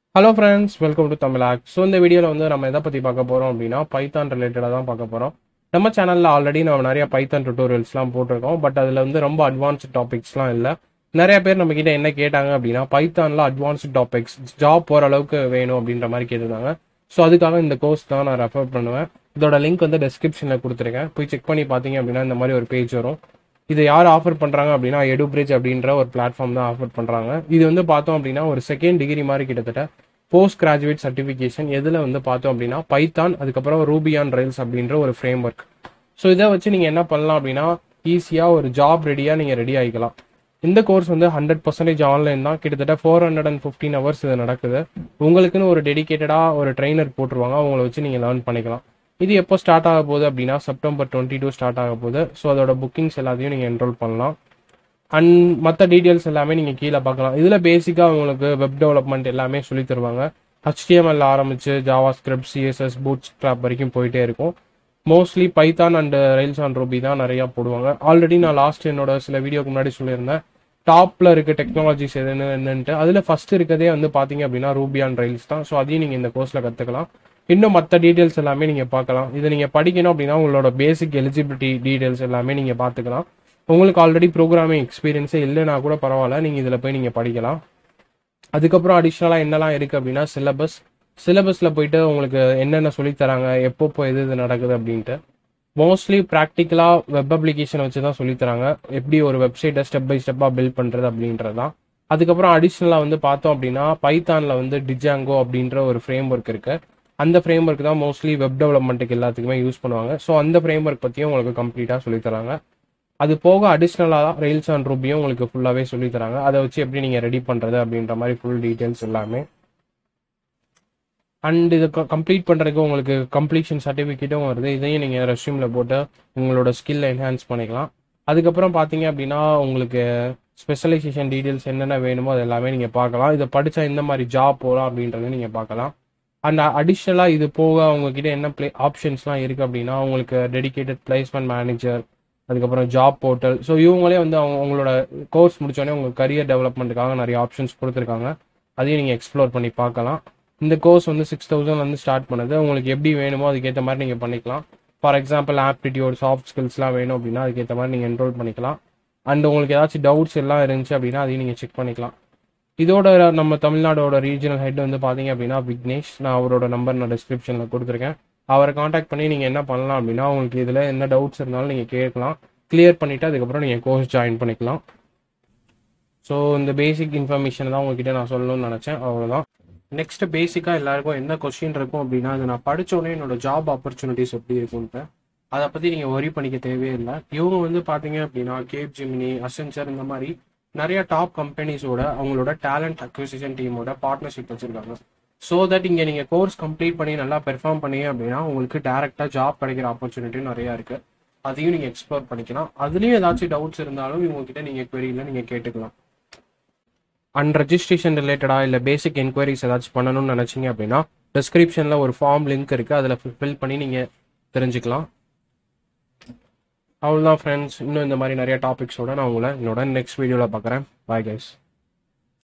hello friends welcome to தமிழாக் so இந்த வீடியோவில் வந்து நம்ம எதை பற்றி பார்க்க போகிறோம் அப்படின்னா பைத்தான் ரிலேட்டடாக தான் பார்க்க போகிறோம் நம்ம சேனலில் ஆல்ரெடி நம்ம நிறைய பைத்தான் டுட்டோரியல்ஸ்லாம் போட்டிருக்கோம் பட் அதில் வந்து ரொம்ப அட்வான்ஸ்ட் டாபிக்ஸ்லாம் இல்லை நிறைய பேர் நம்ம கிட்ட என்ன கேட்டாங்க அப்படின்னா பைத்தானில் அட்வான்ஸ்ட் டாபிக்ஸ் ஜாப் போகிற அளவுக்கு வேணும் அப்படின்ற மாதிரி கேட்டிருந்தாங்க ஸோ அதுக்காக இந்த கோர்ஸ் தான் நான் ரெஃபர் பண்ணுவேன் இதோட லிங்க் வந்து டெஸ்கிரிப்ஷனில் கொடுத்துருக்கேன் போய் செக் பண்ணி பார்த்தீங்க அப்படின்னா இந்த மாதிரி ஒரு பேஜ் வரும் இது யார் ஆஃபர் பண்ணுறாங்க அப்படின்னா எடுபிரிட்ஜ் அப்படின்ற ஒரு பிளாட்ஃபார்ம் தான் ஆஃபர் பண்ணுறாங்க இது வந்து பார்த்தோம் அப்படின்னா ஒரு செகண்ட் டிகிரி மாதிரி கிட்டத்தட்ட போஸ்ட் கிராஜுவேட் சர்டிஃபிகேஷன் எதில் வந்து பார்த்தோம் அப்படின்னா பைத்தான் அதுக்கப்புறம் ரூபியான் ரயில்ஸ் அப்படின்ற ஒரு ஃப்ரேம் ஒர்க் ஸோ இதை வச்சு நீங்கள் என்ன பண்ணலாம் அப்படின்னா ஈஸியாக ஒரு ஜாப் ரெடியாக நீங்கள் ரெடி ஆகிக்கலாம் இந்த கோர்ஸ் வந்து ஹண்ட்ரட் பர்சன்டேஜ் ஆன்லைன் தான் கிட்டத்தட்ட four hundred and fifteen hours இது நடக்குது உங்களுக்குன்னு ஒரு டெடிகேட்டடாக ஒரு ட்ரைனர் போட்டுருவாங்க அவங்கள வச்சு நீங்கள் லேர்ன் பண்ணிக்கலாம் இது எப்போ ஸ்டார்ட் ஆக போகுது அப்படின்னா செப்டம்பர் டுவெண்ட்டி டூ ஸ்டார்ட் ஆக போகுது ஸோ அதோட புக்கிங்ஸ் எல்லாத்தையும் நீங்கள் என்ரோல் பண்ணலாம் அண்ட் மற்ற டீட்டெயில்ஸ் எல்லாமே நீங்கள் கீழே பார்க்கலாம் இதில் பேசிக்காக உங்களுக்கு வெப் டெவலப்மெண்ட் எல்லாமே சொல்லி தருவாங்க ஹச்டிஎம்எல் ஆரம்பிச்சு JavaScript CSS bootstrap வரைக்கும் போயிட்டே இருக்கும் mostly Python and Rails and Ruby தான் நிறையா போடுவாங்க ஆல்ரெடி நான் லாஸ்ட் என்னோட சில வீடியோக்கு முன்னாடி சொல்லியிருந்தேன் டாப்ல இருக்க டெக்னாலஜிஸ் எதுன்னு என்னன்ட்டு அதில் ஃபர்ஸ்ட் இருக்கதே வந்து பார்த்தீங்க அப்படின்னா ரூபி அண்ட் ரயில்ஸ் தான் ஸோ அதையும் நீங்கள் இந்த கோர்ஸில் கற்றுக்கலாம் இன்னும் மற்ற டீட்டெயில்ஸ் எல்லாமே நீங்கள் பார்க்கலாம் இதை நீங்கள் படிக்கணும் அப்படின்னா உங்களோட பேசிக் எலிஜிபிலிட்டி டீட்டெயில்ஸ் எல்லாமே நீங்கள் பார்த்துக்கலாம் உங்களுக்கு ஆல்ரெடி ப்ரோக்ராமிங் எக்ஸ்பீரியன்ஸே இல்லைனா கூட பரவாயில்ல நீங்கள் இதில் போய் நீங்கள் படிக்கலாம் அதுக்கப்புறம் அடிஷ்னலாக என்னெல்லாம் இருக்குது அப்படின்னா சிலபஸ் சிலபஸில் போயிட்டு உங்களுக்கு என்னென்ன சொல்லித் தராங்க எப்பப்போ எது இது நடக்குது அப்படின்ட்டு மோஸ்ட்லி ப்ராக்டிக்கலாக வெப் அப்ளிகேஷன் வச்சு தான் சொல்லித் தராங்க எப்படி ஒரு வெப்சைட்டை ஸ்டெப் பை ஸ்டெப்பாக பில்ட் பண்ணுறது அப்படின்றது தான் அதுக்கப்புறம் அடிஷ்னலாக வந்து பார்த்தோம் அப்படின்னா பைத்தானில் வந்து டிஜாங்கோ அப்படின்ற ஒரு ஃப்ரேம் ஒர்க் இருக்குது அந்த ஃப்ரேம் ஒர்க் தான் மோஸ்ட்லி வெப் டெவலப்மெண்ட்டுக்கு எல்லாத்துக்குமே யூஸ் பண்ணுவாங்க ஸோ அந்த ஃப்ரேம் ஒர்க் பற்றியும் உங்களுக்கு கம்ப்ளீட்டாக சொல்லித் தராங்க அது போக அடிஷ்னலாக ரெயில்ஸ் அண்ட் ரூபியும் உங்களுக்கு ஃபுல்லாகவே சொல்லித் தராங்க அதை வச்சு எப்படி நீங்கள் ரெடி பண்ணுறது அப்படின்ற மாதிரி ஃபுல் டீட்டெயில்ஸ் எல்லாமே அண்ட் இது கம்ப்ளீட் பண்ணுறதுக்கு உங்களுக்கு கம்ப்ளீஷன் சர்டிஃபிகேட்டும் வருது இதையும் நீங்கள் ரெஸ்யூமில் போட்டு உங்களோட ஸ்கில்லை என்ஹான்ஸ் பண்ணிக்கலாம் அதுக்கப்புறம் பார்த்தீங்க அப்படின்னா உங்களுக்கு ஸ்பெஷலைசேஷன் டீட்டெயில்ஸ் என்னென்ன வேணுமோ அது எல்லாமே நீங்கள் பார்க்கலாம் இதை படித்தா இந்த மாதிரி ஜாப் போகலாம் அப்படின்றத நீங்கள் பார்க்கலாம் அண்ட் அடிஷ்னலாக இது போக உங்ககிட்ட என்ன ப்ளே ஆப்ஷன்ஸ்லாம் இருக்குது அப்படின்னா உங்களுக்கு டெடிகேட்டட் பிளேஸ்மெண்ட் மேனேஜர் அதுக்கப்புறம் ஜாப் போர்ட்டல் ஸோ இவங்களே வந்து அவங்க உங்களோட கோர்ஸ் முடிச்சோடனே உங்கள் கரியர் டெவலப்மெண்ட்டுக்காக நிறைய ஆப்ஷன்ஸ் கொடுத்துருக்காங்க அதையும் நீங்கள் எக்ஸ்ப்ளோர் பண்ணி பார்க்கலாம் இந்த கோர்ஸ் வந்து சிக்ஸ் தௌசண்ட் வந்து ஸ்டார்ட் பண்ணுது உங்களுக்கு எப்படி வேணுமோ அதுக்கேற்ற மாதிரி நீங்கள் பண்ணிக்கலாம் ஃபார் எக்ஸாம்பிள் ஆப்டிடியூட் சாஃப்ட் ஸ்கில்ஸ்லாம் வேணும் அப்படின்னா அதுக்கேற்ற மாதிரி நீங்கள் என்ரோல் பண்ணிக்கலாம் அண்ட் உங்களுக்கு ஏதாச்சும் டவுட்ஸ் எல்லாம் இருந்துச்சு அப்படின்னா அதையும் நீங்கள் செக் பண்ணிக்கலாம் இதோட நம்ம தமிழ்நாடோட ரீஜனல் ஹெட் வந்து பார்த்தீங்க அப்படின்னா விக்னேஷ் நான் அவரோட நம்பர் நான் டிஸ்கிரிப்ஷனில் கொடுத்துருக்கேன் அவரை காண்டாக்ட் பண்ணி நீங்கள் என்ன பண்ணலாம் அப்படின்னா உங்களுக்கு இதில் என்ன டவுட்ஸ் இருந்தாலும் நீங்கள் கேட்கலாம் கிளியர் பண்ணிவிட்டு அதுக்கப்புறம் நீங்கள் கோர்ஸ் ஜாயின் பண்ணிக்கலாம் ஸோ இந்த பேசிக் இன்ஃபர்மேஷன் தான் உங்ககிட்ட நான் சொல்லணும்னு நினச்சேன் அவ்வளோதான் நெக்ஸ்ட் பேசிக்காக எல்லாருக்கும் என்ன கொஸ்டின் இருக்கும் அப்படின்னா அது நான் படித்தோடனே என்னோட ஜாப் ஆப்பர்ச்சுனிட்டிஸ் எப்படி இருக்கும்ட்டு அதை பற்றி நீங்கள் ஒரி பண்ணிக்க தேவையே இல்லை இவங்க வந்து பார்த்தீங்க அப்படின்னா கேப் ஜிமினி அசென்சர் இந்த மாதிரி நிறைய டாப் கம்பெனிஸோட அவங்களோட டேலண்ட் அக்விசிஷன் டீமோட பார்ட்னர்ஷிப் வச்சிருக்காங்க ஸோ தட் இங்கே நீங்கள் கோர்ஸ் கம்ப்ளீட் பண்ணி நல்லா பெர்ஃபார்ம் பண்ணீங்க அப்படின்னா உங்களுக்கு டேரெக்டாக ஜாப் கிடைக்கிற ஆப்பர்ச்சுனிட்டியும் நிறையா இருக்குது அதையும் நீங்கள் எக்ஸ்ப்ளோர் பண்ணிக்கலாம் அதுலேயும் ஏதாச்சும் டவுட்ஸ் இருந்தாலும் இவங்ககிட்ட நீங்கள் queryல நீங்கள் கேட்டுக்கலாம் அண்ட் ரெஜிஸ்ட்ரேஷன் ரிலேட்டடாக இல்லை பேசிக் என்கொயரிஸ் ஏதாச்சும் பண்ணணும்னு நினச்சிங்க அப்படின்னா டிஸ்கிரிப்ஷனில் ஒரு ஃபார்ம் லிங்க் இருக்குது அதில் ஃபில் பண்ணி நீங்கள் தெரிஞ்சுக்கலாம் அவ்வளோதான் ஃப்ரெண்ட்ஸ் இன்னும் இந்த மாதிரி நிறைய டாபிக்ஸோட நான் உங்களை என்னோட நெக்ஸ்ட் வீடியோவில் பார்க்குறேன் பாய் கைஸ்